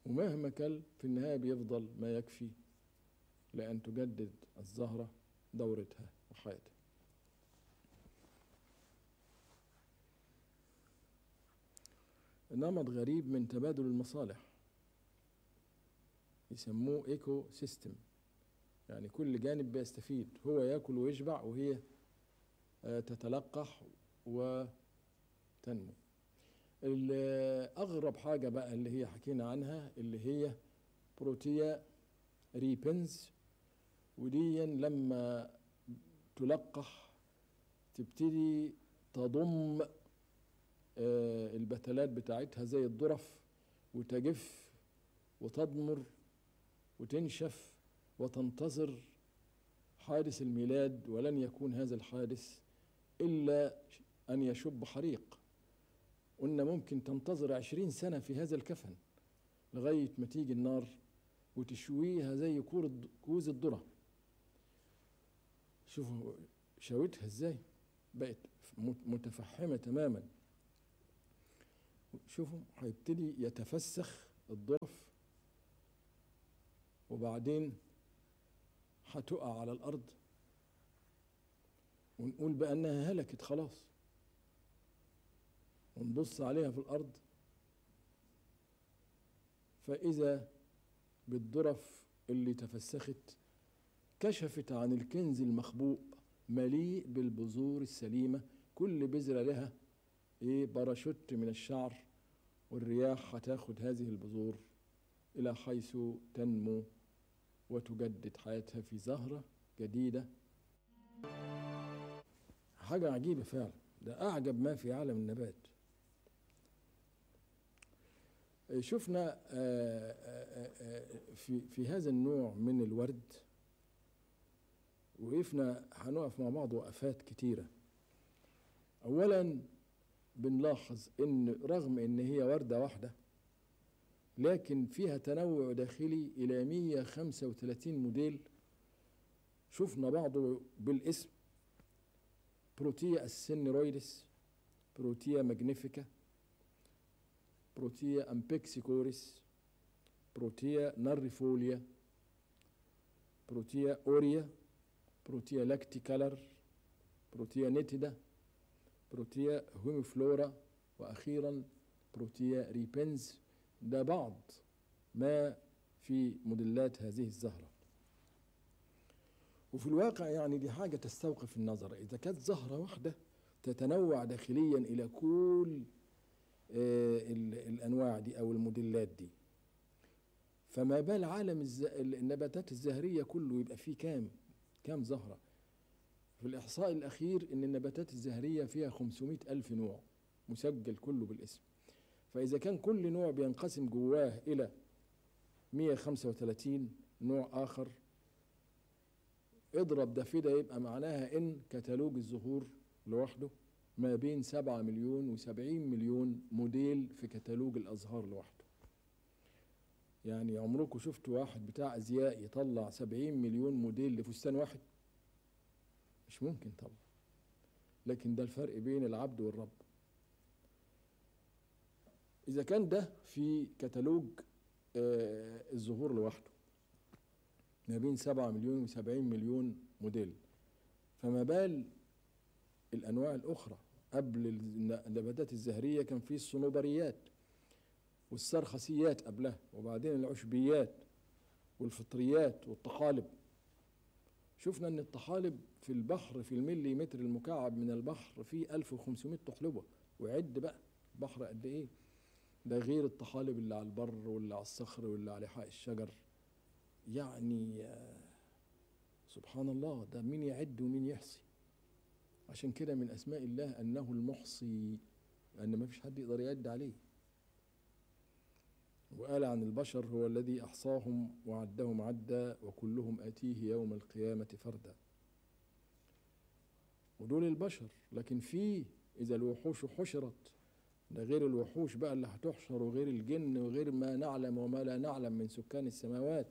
ومهما كل في النهاية بيفضل ما يكفي لأن تجدد الزهرة دورتها وحياتها نمط غريب من تبادل المصالح يسموه ايكو سيستم يعني كل جانب بيستفيد هو ياكل ويشبع وهي آه، تتلقح وتنمو اغرب حاجه بقى اللي هي حكينا عنها اللي هي بروتيا ريبنز ودي لما تلقح تبتدي تضم آه، البتلات بتاعتها زي الظرف وتجف وتضمر وتنشف وتنتظر حادث الميلاد ولن يكون هذا الحادث إلا أن يشب حريق قلنا ممكن تنتظر عشرين سنة في هذا الكفن لغاية ما تيجي النار وتشويها زي كور كوز الذرة شوفوا شويتها ازاي بقت متفحمة تماما شوفوا هيبتدي يتفسخ الظرف وبعدين هتقع على الأرض ونقول بأنها هلكت خلاص ونبص عليها في الأرض فإذا بالظرف اللي تفسخت كشفت عن الكنز المخبوء مليء بالبذور السليمة كل بذرة لها ايه باراشوت من الشعر والرياح هتاخد هذه البذور إلى حيث تنمو وتجدد حياتها في زهرة جديدة حاجة عجيبة فعلا ده أعجب ما في عالم النبات شفنا في في هذا النوع من الورد وقفنا هنقف مع بعض وقفات كتيرة أولا بنلاحظ إن رغم إن هي وردة واحدة لكن فيها تنوع داخلي إلى 135 موديل شفنا بعضه بالاسم بروتيا السنرويدس بروتيا ماجنيفيكا بروتيا امبيكسيكوريس بروتيا ناريفوليا بروتيا اوريا بروتيا لاكتيكالر بروتيا نيتيدا بروتيا هوميفلورا واخيرا بروتيا ريبنز ده بعض ما في موديلات هذه الزهرة وفي الواقع يعني دي حاجة تستوقف النظر إذا كانت زهرة واحدة تتنوع داخليا إلى كل الأنواع دي أو الموديلات دي فما بال عالم النباتات الزهرية كله يبقى فيه كام كام زهرة في الإحصاء الأخير إن النباتات الزهرية فيها 500 ألف نوع مسجل كله بالاسم فإذا كان كل نوع بينقسم جواه إلى 135 نوع آخر اضرب ده في ده يبقى معناها إن كتالوج الزهور لوحده ما بين 7 مليون و70 مليون موديل في كتالوج الأزهار لوحده يعني عمركم شفتوا واحد بتاع أزياء يطلع 70 مليون موديل لفستان واحد مش ممكن طبعا لكن ده الفرق بين العبد والرب إذا كان ده في كتالوج آه الظهور لوحده ما بين سبعة مليون وسبعين مليون موديل فما بال الأنواع الأخرى قبل النباتات الزهرية كان في الصنوبريات والسرخسيات قبلها وبعدين العشبيات والفطريات والطحالب شفنا ان الطحالب في البحر في المليمتر المكعب من البحر فيه 1500 طحلبة وعد بقى البحر قد ايه ده غير الطحالب اللي على البر واللي على الصخر واللي على لحاء الشجر يعني سبحان الله ده مين يعد ومين يحصي عشان كده من اسماء الله انه المحصي لان ما فيش حد يقدر يعد عليه وقال عن البشر هو الذي احصاهم وعدهم عدا وكلهم اتيه يوم القيامه فردا ودول البشر لكن في اذا الوحوش حشرت ده غير الوحوش بقى اللي هتحشر وغير الجن وغير ما نعلم وما لا نعلم من سكان السماوات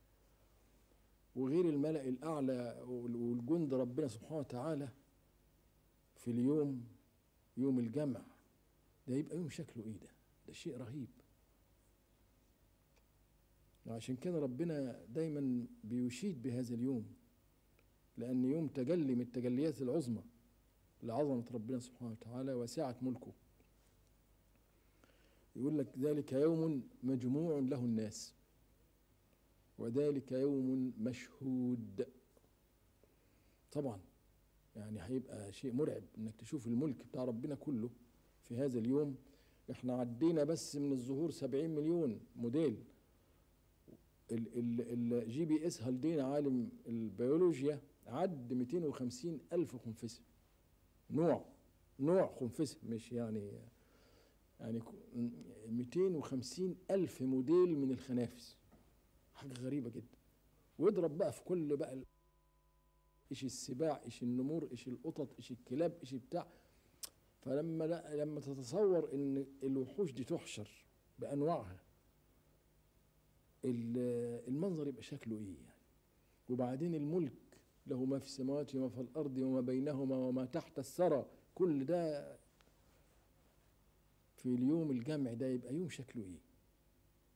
وغير الملأ الأعلى والجند ربنا سبحانه وتعالى في اليوم يوم الجمع ده يبقى يوم شكله ايه ده ده شيء رهيب وعشان كده ربنا دايما بيشيد بهذا اليوم لأن يوم تجلي من التجليات العظمى لعظمة ربنا سبحانه وتعالى وسعة ملكه يقول لك ذلك يوم مجموع له الناس وذلك يوم مشهود طبعا يعني هيبقى شيء مرعب انك تشوف الملك بتاع ربنا كله في هذا اليوم احنا عدينا بس من الظهور 70 مليون موديل الجي بي اس هالدين عالم البيولوجيا عد 250 الف خنفسه نوع نوع خنفسه مش يعني يعني 250 الف موديل من الخنافس حاجه غريبه جدا واضرب بقى في كل بقى ايش السباع ايش النمور ايش القطط ايش الكلاب ايش بتاع فلما لا لما تتصور ان الوحوش دي تحشر بانواعها المنظر يبقى شكله ايه يعني وبعدين الملك له ما في السماوات وما في الارض وما بينهما وما تحت الثرى كل ده في اليوم الجمع ده يبقى يوم شكله ايه